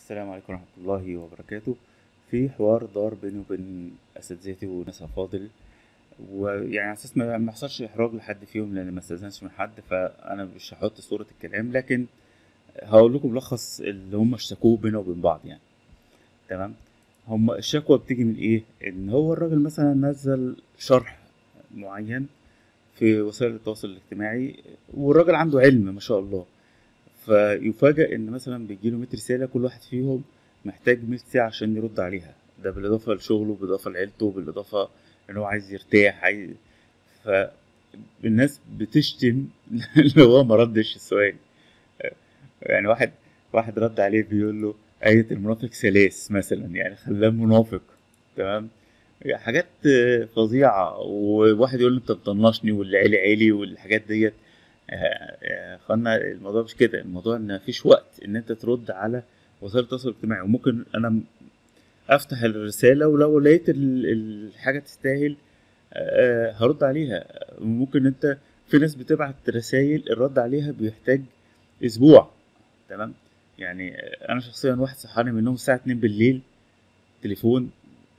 السلام عليكم ورحمة الله وبركاته في حوار دار بيني وبين أساتذتي وناس أفاضل ويعني على أساس ما ما يحصلش إحراج لحد فيهم لأن ما استأذنش من حد فأنا مش هحط صورة الكلام لكن هقول لكم ملخص اللي هم اشتكوه بينا وبين بعض يعني تمام هم الشكوى بتيجي من إيه؟ إن هو الراجل مثلا نزل شرح معين في وسائل التواصل الاجتماعي والراجل عنده علم ما شاء الله فيفاجأ ان مثلا بيجيله 100 رسالة كل واحد فيهم محتاج 100 ساعة عشان يرد عليها ده بالإضافة لشغله بالإضافة لعيلته بالإضافة إن هو عايز يرتاح عايز فالناس بتشتم اللي هو ما ردش السؤال يعني واحد واحد رد عليه بيقول له آية المنافق ثلاث مثلا يعني خلاه منافق تمام يعني حاجات فظيعة وواحد يقول له انت بتطنشني واللي عيلي عيلي والحاجات ديت يا اخوانا الموضوع مش كده الموضوع ان مفيش وقت ان انت ترد على وسائل التواصل الاجتماعي وممكن انا افتح الرسالة ولو لقيت الحاجة تستاهل هرد عليها ممكن انت في ناس بتبعت رسائل الرد عليها بيحتاج اسبوع تمام يعني انا شخصيا واحد صحاني من النوم الساعة 2 بالليل تليفون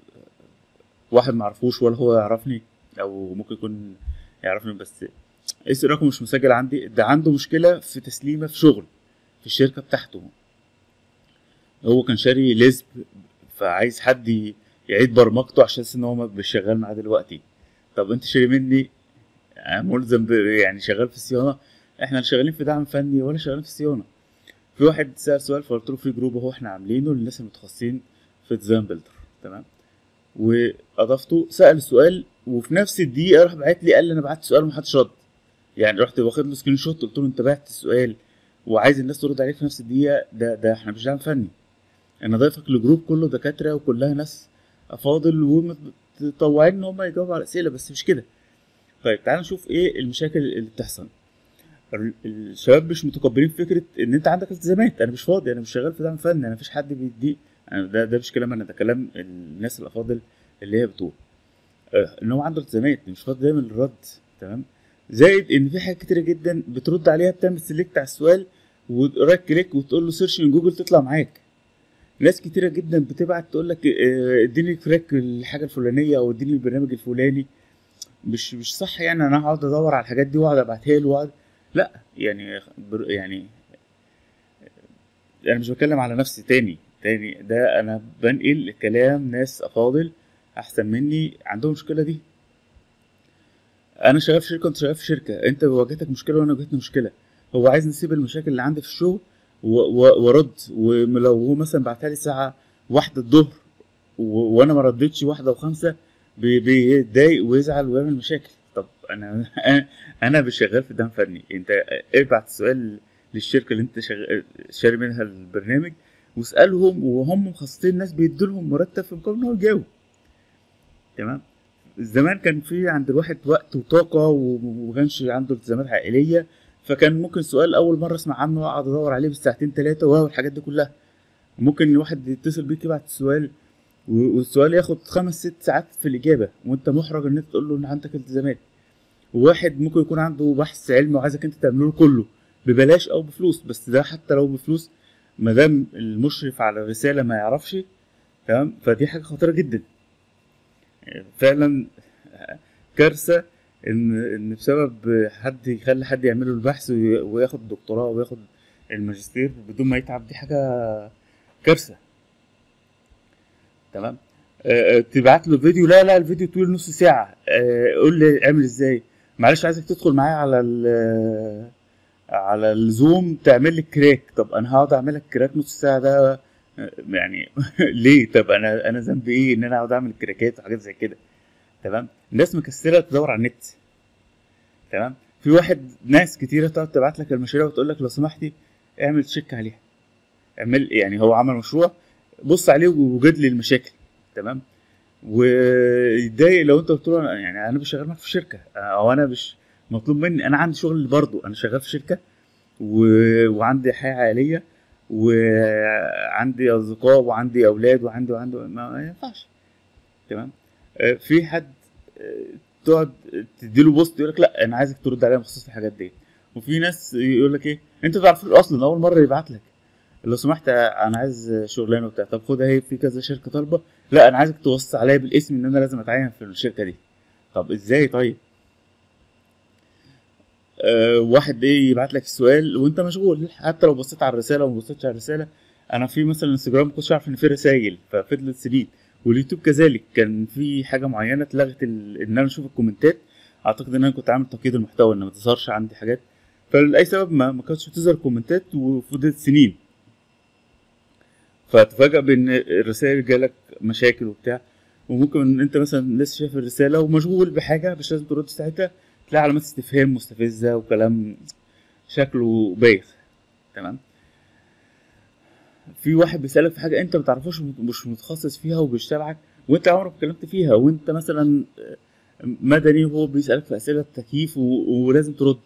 واحد معرفوش ولا هو يعرفني او ممكن يكون يعرفني بس اس الرقم مش مسجل عندي ده عنده مشكله في تسليمه في شغل في الشركه بتاعته هو كان شاري لزب فعايز حد يعيد برمجته عشان ان هو مش شغال معاه دلوقتي طب انت شاري مني ملزم يعني شغال في الصيانه احنا لا شغالين في دعم فني ولا شغالين في الصيانه في واحد سال سؤال فقلت له في جروب اهو احنا عاملينه للناس المتخصصين في ديزاين بيلدر تمام واضفته سال السؤال وفي نفس الدقيقه راح بعت لي قال لي انا بعت سؤال ومحدش رد يعني رحت واخد له سكرين شوت قلت له انت بعت السؤال وعايز الناس ترد عليك في نفس الدقيقه ده ده احنا مش دعم فني انا ضايفك لجروب كله دكاتره وكلها ناس افاضل ومتطوعين ان هم يجاوبوا على الاسئله بس مش كده طيب تعال نشوف ايه المشاكل اللي بتحصل الشباب مش متقبلين فكره ان انت عندك التزامات انا مش فاضي انا مش شغال في دعم فني انا مفيش حد بيدي أنا ده ده مش كلام انا ده كلام الناس الافاضل اللي هي بتقول ان هو عنده التزامات مش فاضي دايما للرد تمام زائد ان في حاجات كتيره جدا بترد عليها بتعمل سيلكت على السؤال ورايت كليك وتقول له سيرش من جوجل تطلع معاك ناس كتيره جدا بتبعت تقول لك اديني الكراك الحاجه الفلانيه او اديني البرنامج الفلاني مش مش صح يعني انا هقعد ادور على الحاجات دي واقعد ابعتها له واقعد لا يعني يعني انا مش بتكلم على نفسي تاني تاني ده انا بنقل كلام ناس افاضل احسن مني عندهم المشكله دي انا شغال في شركه انت شغال في شركه انت واجهتك مشكله وانا واجهتني مشكله هو عايز نسيب المشاكل اللي عندي في الشغل وارد ولو هو مثلا بعتها لي الساعه واحدة الظهر وانا ما ردتش واحدة وخمسة بيتضايق ويزعل ويعمل مشاكل طب انا انا مش شغال في دعم فني انت ابعت السؤال للشركه اللي انت شغال شاري منها البرنامج واسالهم وهم مخصصين الناس بيدوا لهم مرتب في مقابل ان هو يجاوب تمام زمان كان في عند الواحد وقت وطاقة وما كانش عنده التزامات عائلية فكان ممكن سؤال أول مرة أسمع عنه وأقعد أدور عليه بالساعتين تلاتة والحاجات دي كلها ممكن الواحد يتصل بيك يبعت السؤال والسؤال ياخد خمس ست ساعات في الإجابة وأنت محرج إن أنت تقول له إن عندك التزامات وواحد ممكن يكون عنده بحث علمي وعايزك أنت تعمله له كله ببلاش أو بفلوس بس ده حتى لو بفلوس ما دام المشرف على الرسالة ما يعرفش تمام فدي حاجة خطيرة جدا فعلا كارثه ان ان بسبب حد يخلي حد يعمله البحث وياخد الدكتوراه وياخد الماجستير بدون ما يتعب دي حاجه كارثه تمام أه تبعت له فيديو لا لا الفيديو طويل نص ساعه أه قول لي اعمل ازاي معلش عايزك تدخل معايا على ال على الزوم تعمل لي كراك طب انا هقعد اعمل لك كراك نص ساعه ده يعني ليه طب انا انا ذنبي ايه ان انا اقعد اعمل كراكات وحاجات زي كده تمام الناس مكسله تدور على النت تمام في واحد ناس كتيره تقعد تبعت لك المشاريع وتقول لك لو سمحتي اعمل تشيك عليها اعمل يعني هو عمل مشروع بص عليه ووجد لي المشاكل تمام ويتضايق لو انت قلت له يعني انا مش شغال معاك في شركه او انا مش مطلوب مني انا عندي شغل برضه انا شغال في شركه و... وعندي حياه عائليه وعندي اصدقاء وعندي اولاد وعندي وعندي ما ينفعش تمام في حد تقعد تديله بوست يقول لك لا انا عايزك ترد عليا مخصوص في الحاجات دي وفي ناس يقول لك ايه انت ما تعرفوش اصلا اول مره يبعت لك لو سمحت انا عايز شغلانه وبتاع طب خد اهي في كذا شركه طالبه لا انا عايزك توصي عليا بالاسم ان انا لازم اتعين في الشركه دي طب ازاي طيب أه واحد ايه يبعت لك السؤال وانت مشغول حتى لو بصيت على الرساله وما بصيتش على الرساله انا في مثلا انستجرام ما كنتش عارف ان في رسايل ففضلت سنين واليوتيوب كذلك كان في حاجه معينه اتلغت ال... ان انا اشوف الكومنتات اعتقد ان انا كنت عامل تقييد المحتوى ان ما تظهرش عندي حاجات فلاي سبب ما ما كانتش بتظهر كومنتات وفضلت سنين فتفاجأ بان الرسائل جالك مشاكل وبتاع وممكن ان انت مثلا لسه شايف الرساله ومشغول بحاجه مش لازم ترد ساعتها تلاقي علامات استفهام مستفزه وكلام شكله بايخ تمام في واحد بيسألك في حاجة أنت ما تعرفوش مش متخصص فيها وبيشتبعك وأنت عمرك ما اتكلمت فيها وأنت مثلا مدني وهو بيسألك في أسئلة تكييف و... ولازم ترد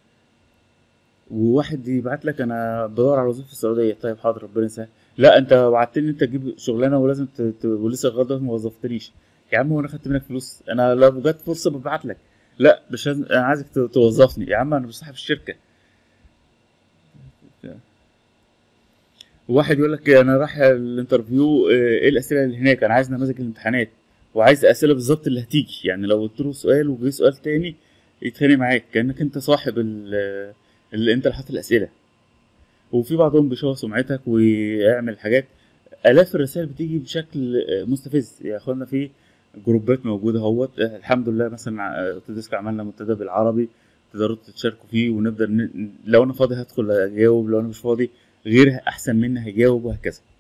وواحد يبعت لك أنا بدور على وظيفة في السعودية طيب حاضر ربنا يسهل لا أنت وعدتني أنت تجيب شغلانة ولازم ت... ت... ولسه لغاية دلوقتي ما وظفتنيش يا عم هو أنا خدت منك فلوس أنا لو جت فرصة ببعت لك لا مش لازم أنا عايزك ت... توظفني يا عم أنا مش صاحب الشركة واحد يقول لك انا رايح الانترفيو ايه الاسئله اللي هناك انا عايز نماذج الامتحانات وعايز اسئله بالظبط اللي هتيجي يعني لو قلت له سؤال وجه سؤال تاني يتخانق معاك كانك انت صاحب اللي انت اللي حاطط الاسئله وفي بعضهم بيشوه سمعتك ويعمل حاجات الاف الرسائل بتيجي بشكل مستفز يا اخوانا في جروبات موجوده اهوت الحمد لله مثلا اوتوديسك عملنا منتدى بالعربي تقدروا تشاركوا فيه ونقدر ن... لو انا فاضي هدخل اجاوب لو انا مش فاضي غيرها احسن مني هيجاوب وهكذا